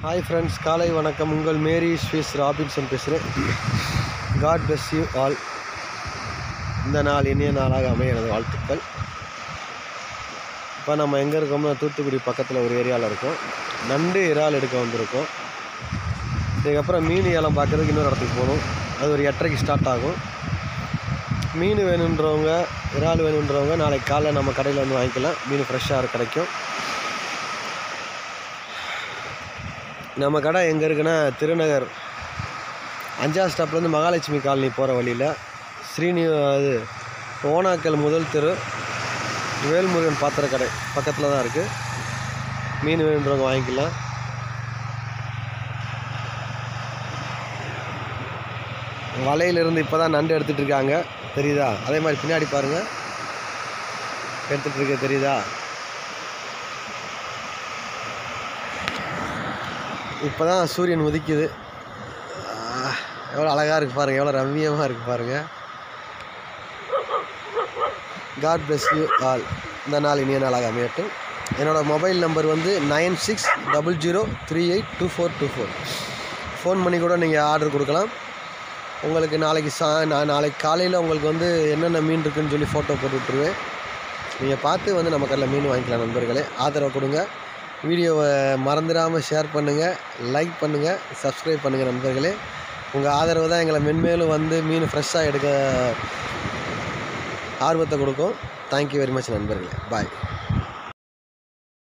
hi friends காலை வணக்கம் உங்கள் மேரி ஸ்வீஸ் ராபின்சன் பேசுகிறேன் காட் bless யூ ஆல் இந்த நாள் இனிய நாளாக அமைய எனது வாழ்த்துக்கள் இப்போ நம்ம எங்கே இருக்கோம்னா தூத்துக்குடி பக்கத்தில் ஒரு ஏரியாவில் இருக்கோம் நண்டு இறால் எடுக்க வந்திருக்கோம் இதுக்கப்புறம் மீன் ஏலம் பார்க்குறதுக்கு இன்னொரு இடத்துக்கு போகணும் அது ஒரு எட்டரைக்கு ஸ்டார்ட் ஆகும் மீன் வேணுன்றவங்க இறால் வேணுன்றவங்க நாளைக்கு காலைல நம்ம கடையில் வந்து வாங்கிக்கலாம் மீன் ஃப்ரெஷ்ஷாக கிடைக்கும் நம்ம கடை எங்கே இருக்குன்னா திருநகர் அஞ்சாவது ஸ்டாப்லேருந்து மகாலட்சுமி காலனி போகிற வழியில் ஸ்ரீனி அது ஓனாக்கல் முதல் தெரு வேல்முருகன் பாத்திர கடை பக்கத்தில் தான் இருக்குது மீன் வேணுன்றவங்க வாங்கிக்கலாம் வலையிலிருந்து இப்போ தான் நண்டு எடுத்துகிட்டு இருக்காங்க தெரியுதா அதே மாதிரி பின்னாடி பாருங்கள் எடுத்துகிட்டு இருக்க தெரியுதா இப்போ தான் சூரியன் உதிக்குது எவ்வளோ அழகாக இருக்குது பாருங்கள் எவ்வளோ ரம்மியமாக இருக்குது பாருங்கள் காட் bless யூ ஆல் இந்த நாள் இனிய நாளாக அமையட்டும் என்னோடய மொபைல் நம்பர் வந்து nine six double zero three eight two four two four phone பண்ணி கூட நீங்கள் ஆர்டர் கொடுக்கலாம் உங்களுக்கு நாளைக்கு சா நான் நாளைக்கு காலையில் உங்களுக்கு வந்து என்னென்ன மீன் இருக்குன்னு சொல்லி ஃபோட்டோ போட்டு விட்ருவேன் நீங்கள் பார்த்து வந்து நம்ம கடையில் மீன் வாங்கிக்கலாம் நண்பர்களே ஆதரவு கொடுங்க வீடியோவை மறந்துடாமல் ஷேர் பண்ணுங்கள் லைக் பண்ணுங்கள் சப்ஸ்கிரைப் பண்ணுங்கள் நண்பர்களே உங்கள் ஆதரவு தான் எங்களை மென்மேலும் வந்து மீன் ஃப்ரெஷ்ஷாக எடுக்க ஆர்வத்தை கொடுக்கும் தேங்க்யூ வெரி மச் நண்பர்களே பாய்